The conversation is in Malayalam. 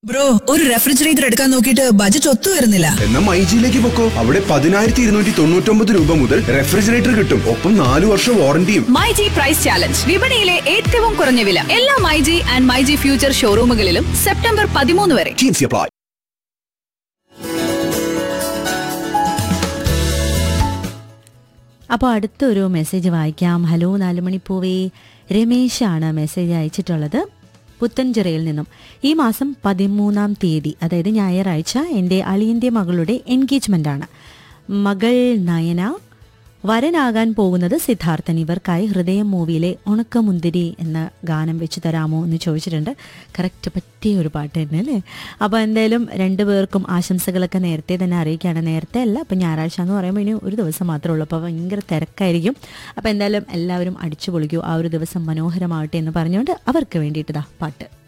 ബ്രോ ഒരു റെഫ്രിജറേറ്റർ എടുക്കാൻ നോക്കിയിട്ട് ബജറ്റ് ഒത്തു വരുന്നില്ല എന്നാ മൈജിയിലേക്ക് പൊക്കോ അവിടെ പതിനായിരത്തി ഇരുന്നൂറ്റി തൊണ്ണൂറ്റൊമ്പത് രൂപ മുതൽ റെഫ്രിജറേറ്റർ കിട്ടും ഒപ്പം നാലു വർഷം വാറണ്ടിയും മൈജി പ്രൈസ് ചാലഞ്ച് വിപണിയിലെ ഏറ്റവും കുറഞ്ഞ വില എല്ലാ മൈജി ആൻഡ് മൈജി ഫ്യൂച്ചർ ഷോറൂമുകളിലും സെപ്റ്റംബർ പതിമൂന്ന് വരെ Teams apply. അപ്പോൾ അടുത്തൊരു മെസ്സേജ് വായിക്കാം ഹലോ നാലുമണിപ്പൂവേ രമേശാണ് മെസ്സേജ് അയച്ചിട്ടുള്ളത് പുത്തൻചിറയിൽ നിന്നും ഈ മാസം പതിമൂന്നാം തീയതി അതായത് ഞായറാഴ്ച എൻ്റെ അളിയൻ്റെ മകളുടെ എൻഗേജ്മെൻ്റ് ആണ് മകൾ നയന വരനാകാൻ പോകുന്നത് സിദ്ധാർത്ഥൻ ഇവർക്കായി ഹൃദയം മൂവിയിലെ ഉണക്കമുന്തിരി എന്ന ഗാനം വെച്ച് തരാമോ എന്ന് ചോദിച്ചിട്ടുണ്ട് കറക്റ്റ് പറ്റിയ ഒരു പാട്ട് തന്നെ അല്ലേ അപ്പോൾ എന്തായാലും രണ്ടുപേർക്കും ആശംസകളൊക്കെ നേരത്തെ തന്നെ അറിയിക്കുകയാണ് നേരത്തെ അല്ല അപ്പോൾ ഞായറാഴ്ച എന്ന് പറയുമ്പോൾ ഇനി ഒരു ദിവസം മാത്രമേ ഉള്ളൂ അപ്പോൾ ഭയങ്കര തിരക്കായിരിക്കും അപ്പോൾ എന്തായാലും എല്ലാവരും അടിച്ചു പൊളിക്കൂ ആ ഒരു ദിവസം മനോഹരമാവട്ടെ എന്ന് പറഞ്ഞുകൊണ്ട് അവർക്ക് വേണ്ടിയിട്ടതാ പാട്ട്